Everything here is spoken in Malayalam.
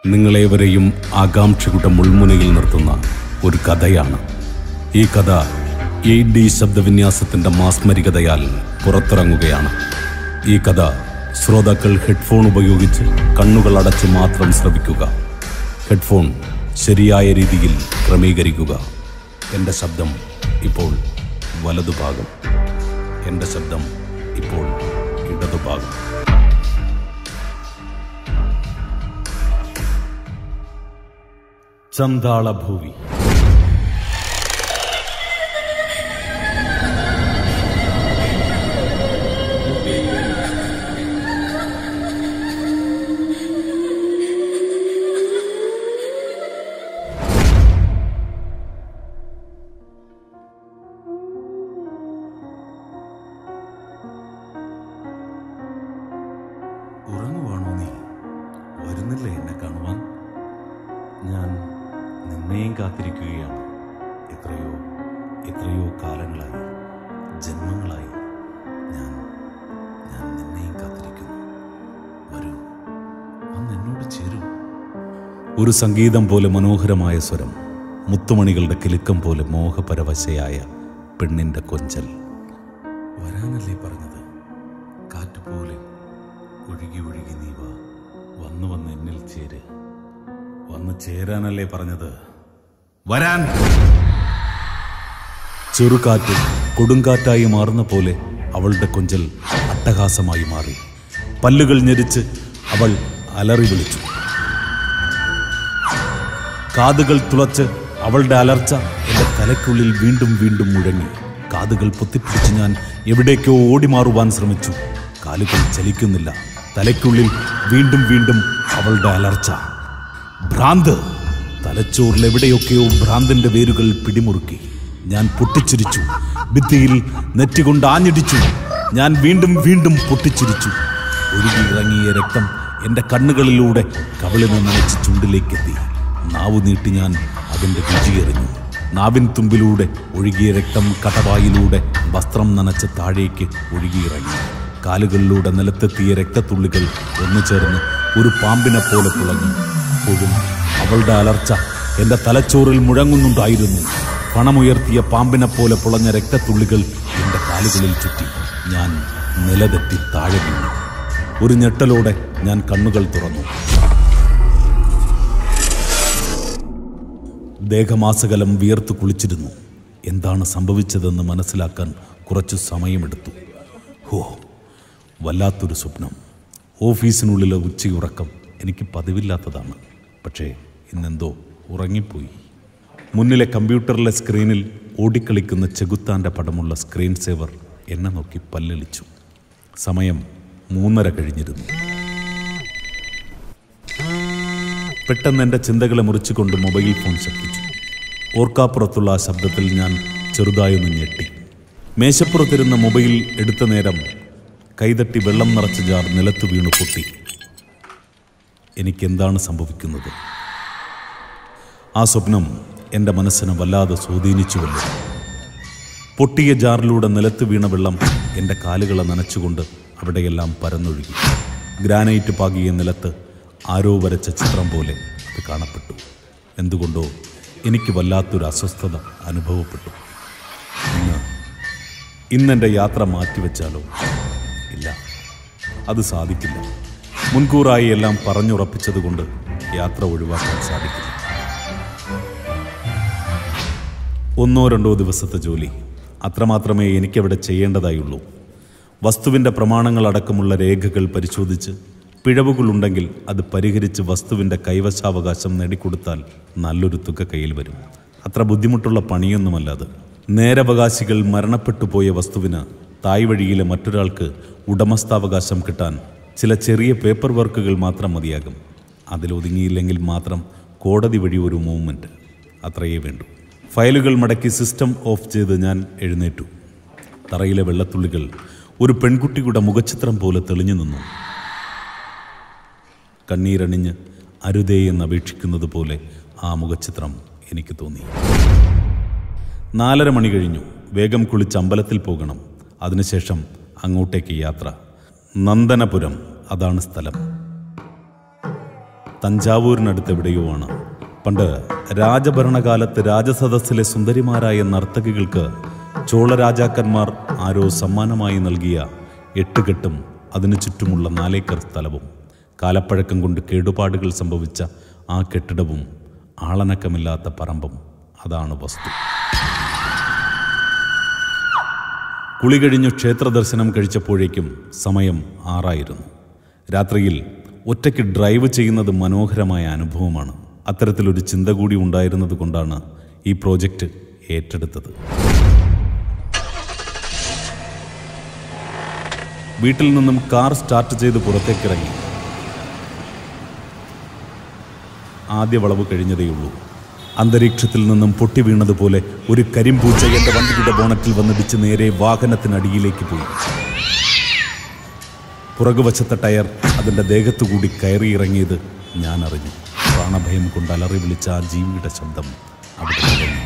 നിങ്ങളേവരെയും ആകാംക്ഷയുടെ മുൾമുനയിൽ നിർത്തുന്ന ഒരു കഥയാണ് ഈ കഥ എയ്റ്റ് ഡി ശബ്ദവിന്യാസത്തിൻ്റെ മാസ്മരികതയാൽ പുറത്തിറങ്ങുകയാണ് ഈ കഥ ശ്രോതാക്കൾ ഹെഡ്ഫോൺ ഉപയോഗിച്ച് കണ്ണുകൾ അടച്ച് മാത്രം ശ്രവിക്കുക ഹെഡ്ഫോൺ ശരിയായ രീതിയിൽ ക്രമീകരിക്കുക എൻ്റെ ശബ്ദം ഇപ്പോൾ വലതുഭാഗം എൻ്റെ ശബ്ദം ഇപ്പോൾ ഇടതുഭാഗം ചന്താളഭൂവി ഉറങ്ങുവാണോ നീ വരുന്നില്ല എന്നെ കാണുവാൻ ഞാൻ നിന്നെയും കാത്തിരിക്കുകയാണ് എത്രയോ എത്രയോ കാലങ്ങളായി ജന്മങ്ങളായി ഞാൻ ഞാൻ നിന്നെയും കാത്തിരിക്കുന്നു വരൂ വന്ന് എന്നോട് ചേരൂ ഒരു സംഗീതം പോലെ മനോഹരമായ സ്വരം മുത്തുമണികളുടെ കിലുക്കം പോലെ മോഹപരവശയായ പെണ്ണിന്റെ കൊഞ്ചൽ വരാനല്ലേ പറഞ്ഞത് കാറ്റ് പോലെ ഒഴുകി ഒഴുകി നീ വാ വന്നു വന്ന് എന്നിൽ ചേര് വന്ന് ചേരാനല്ലേ പറഞ്ഞത് വരാൻ ചെറുകാറ്റ് കൊടുങ്കാറ്റായി മാറുന്ന പോലെ അവളുടെ കൊഞ്ചൽ അട്ടഹാസമായി മാറി പല്ലുകൾ ഞെരിച്ച് അവൾ അലറി വിളിച്ചു കാതുകൾ തുളച്ച് അവളുടെ അലർച്ച എൻ്റെ തലയ്ക്കുള്ളിൽ വീണ്ടും വീണ്ടും മുഴങ്ങി കാതുകൾ പൊത്തിപ്പിടിച്ച് ഞാൻ എവിടേക്കോ ഓടിമാറുവാൻ ശ്രമിച്ചു കാലുകൾ ചലിക്കുന്നില്ല തലയ്ക്കുള്ളിൽ വീണ്ടും വീണ്ടും അവളുടെ അലർച്ച ഭ്രാന്ത് തലച്ചോറിൽ എവിടെയൊക്കെയോ ഭ്രാന്തിന്റെ വേരുകൾ പിടിമുറുക്കി ഞാൻ പൊട്ടിച്ചിരിച്ചു ഭിത്തിയിൽ നെറ്റികൊണ്ട് ആഞ്ഞിടിച്ചു ഞാൻ വീണ്ടും വീണ്ടും പൊട്ടിച്ചിരിച്ചു ഒഴുകിയിറങ്ങിയ രക്തം എൻ്റെ കണ്ണുകളിലൂടെ കവിളിനെ നനച്ച് ചുണ്ടിലേക്കെത്തി നാവ് നീട്ടി ഞാൻ അതിൻ്റെ രുചിയെറിഞ്ഞു നാവിൻ തുമ്പിലൂടെ ഒഴുകിയ രക്തം കടവായിലൂടെ വസ്ത്രം നനച്ച് താഴേക്ക് ഒഴുകിയിറങ്ങി കാലുകളിലൂടെ നിലത്തെത്തിയ രക്തത്തുള്ളികൾ ഒന്നു ചേർന്ന് ഒരു പാമ്പിനെ പോലെ പുളഞ്ഞു അപ്പോഴും അവളുടെ അലർച്ച എൻ്റെ തലച്ചോറിൽ മുഴങ്ങുന്നുണ്ടായിരുന്നു പണമുയർത്തിയ പാമ്പിനെ പോലെ പുളഞ്ഞ രക്തത്തുള്ളികൾ എൻ്റെ കാലുകളിൽ ചുറ്റി ഞാൻ നിലതെറ്റി താഴെ വീണു ഒരു ഞെട്ടലോടെ ഞാൻ കണ്ണുകൾ തുറന്നു ദേഹമാസകലം വിയർത്തു കുളിച്ചിരുന്നു എന്താണ് സംഭവിച്ചതെന്ന് മനസ്സിലാക്കാൻ കുറച്ചു സമയമെടുത്തു ഹോ വല്ലാത്തൊരു സ്വപ്നം ഓഫീസിനുള്ളിലെ ഉച്ചയുറക്കം എനിക്ക് പതിവില്ലാത്തതാണ് പക്ഷേ ഇന്നെന്തോ ഉറങ്ങിപ്പോയി മുന്നിലെ കമ്പ്യൂട്ടറിലെ സ്ക്രീനിൽ ഓടിക്കളിക്കുന്ന ചെകുത്താൻ്റെ പടമുള്ള സ്ക്രീൻ സേവർ എന്നെ നോക്കി പല്ലളിച്ചു സമയം മൂന്നര കഴിഞ്ഞിരുന്നു പെട്ടെന്ന് എൻ്റെ ചിന്തകളെ മുറിച്ചുകൊണ്ട് മൊബൈൽ ഫോൺ ശബ്ദിച്ചു ഓർക്കാപ്പുറത്തുള്ള ആ ശബ്ദത്തിൽ ഞാൻ ചെറുതായൊന്ന് ഞെട്ടി മേശപ്പുറത്തിരുന്ന മൊബൈൽ എടുത്ത നേരം കൈതട്ടി വെള്ളം നിറച്ച ജാർ നിലത്തു വീണു പൊട്ടി എനിക്കെന്താണ് സംഭവിക്കുന്നത് ആ സ്വപ്നം എൻ്റെ മനസ്സിനെ വല്ലാതെ സ്വാധീനിച്ചുവല്ലോ പൊട്ടിയ ജാറിലൂടെ നിലത്ത് വീണ വെള്ളം എൻ്റെ കാലുകളെ നനച്ചുകൊണ്ട് അവിടെയെല്ലാം പരന്നൊഴുകി ഗ്രാനൈറ്റ് പാകിയ നിലത്ത് ആരോ വരച്ച ചിത്രം പോലെ അത് കാണപ്പെട്ടു എന്തുകൊണ്ടോ എനിക്ക് വല്ലാത്തൊരു അസ്വസ്ഥത അനുഭവപ്പെട്ടു ഇന്ന് ഇന്നെൻ്റെ യാത്ര മാറ്റിവെച്ചാലോ ഇല്ല അത് സാധിക്കില്ല മുൻകൂറായി എല്ലാം പറഞ്ഞുറപ്പിച്ചതുകൊണ്ട് യാത്ര ഒഴിവാക്കാൻ സാധിക്കില്ല ഒന്നോ രണ്ടോ ദിവസത്തെ ജോലി അത്രമാത്രമേ എനിക്കവിടെ ചെയ്യേണ്ടതായുള്ളൂ വസ്തുവിൻ്റെ പ്രമാണങ്ങളടക്കമുള്ള രേഖകൾ പരിശോധിച്ച് പിഴവുകളുണ്ടെങ്കിൽ അത് പരിഹരിച്ച് വസ്തുവിൻ്റെ കൈവശാവകാശം നേടിക്കൊടുത്താൽ നല്ലൊരു തുക കയ്യിൽ വരും അത്ര ബുദ്ധിമുട്ടുള്ള പണിയൊന്നുമല്ല അത് നേരവകാശികൾ മരണപ്പെട്ടു പോയ വസ്തുവിന് തായ് വഴിയിലെ മറ്റൊരാൾക്ക് ഉടമസ്ഥാവകാശം കിട്ടാൻ ചില ചെറിയ പേപ്പർ വർക്കുകൾ മാത്രം മതിയാകും അതിലൊതുങ്ങിയില്ലെങ്കിൽ മാത്രം കോടതി വഴി ഒരു മൂവ്മെൻറ്റ് അത്രയേ വേണ്ടൂ ഫയലുകൾ മടക്കി സിസ്റ്റം ഓഫ് ചെയ്ത് ഞാൻ എഴുന്നേറ്റു തറയിലെ വെള്ളത്തുള്ളികൾ ഒരു പെൺകുട്ടിയുടെ മുഖചിത്രം പോലെ തെളിഞ്ഞു നിന്നു കണ്ണീരണിഞ്ഞ് അരുതേ എന്ന് അപേക്ഷിക്കുന്നത് പോലെ ആ മുഖചിത്രം എനിക്ക് തോന്നി നാലര മണി കഴിഞ്ഞു വേഗം കുളിച്ച് അമ്പലത്തിൽ പോകണം അതിനുശേഷം അങ്ങോട്ടേക്ക് യാത്ര നന്ദനപുരം അതാണ് സ്ഥലം തഞ്ചാവൂരിനടുത്ത് എവിടെയോ ആണ് പണ്ട് രാജഭരണകാലത്ത് രാജസദസ്സിലെ സുന്ദരിമാരായ നർത്തകികൾക്ക് ചോള രാജാക്കന്മാർ ആരോ സമ്മാനമായി നൽകിയ എട്ടുകെട്ടും അതിനു ചുറ്റുമുള്ള നാലേക്കർ സ്ഥലവും കാലപ്പഴക്കം കൊണ്ട് കേടുപാടുകൾ സംഭവിച്ച ആ കെട്ടിടവും ആളനക്കമില്ലാത്ത പറമ്പും അതാണ് വസ്തു കുളി കഴിഞ്ഞു ക്ഷേത്ര ദർശനം കഴിച്ചപ്പോഴേക്കും സമയം ആറായിരുന്നു രാത്രിയിൽ ഒറ്റയ്ക്ക് ഡ്രൈവ് ചെയ്യുന്നത് മനോഹരമായ അനുഭവമാണ് അത്തരത്തിലൊരു ചിന്ത കൂടി ഉണ്ടായിരുന്നത് കൊണ്ടാണ് ഈ പ്രോജക്റ്റ് ഏറ്റെടുത്തത് വീട്ടിൽ നിന്നും കാർ സ്റ്റാർട്ട് ചെയ്ത് പുറത്തേക്കിറങ്ങി ആദ്യ വളവ് കഴിഞ്ഞതേയുള്ളൂ അന്തരീക്ഷത്തിൽ നിന്നും പൊട്ടി വീണതുപോലെ ഒരു കരിമ്പൂച്ച എന്റെ വണ്ടിയുടെ ബോണറ്റിൽ വന്നിടിച്ച് നേരെ വാഹനത്തിനടിയിലേക്ക് പോയി പുറകുവശത്തെ ടയർ അതിൻ്റെ ദേഹത്തുകൂടി കയറിയിറങ്ങിയത് ഞാൻ അറിഞ്ഞു പ്രാണഭയം കൊണ്ട് അലറി വിളിച്ച ആ ജീവിയുടെ ശബ്ദം അവിടെ തുടങ്ങി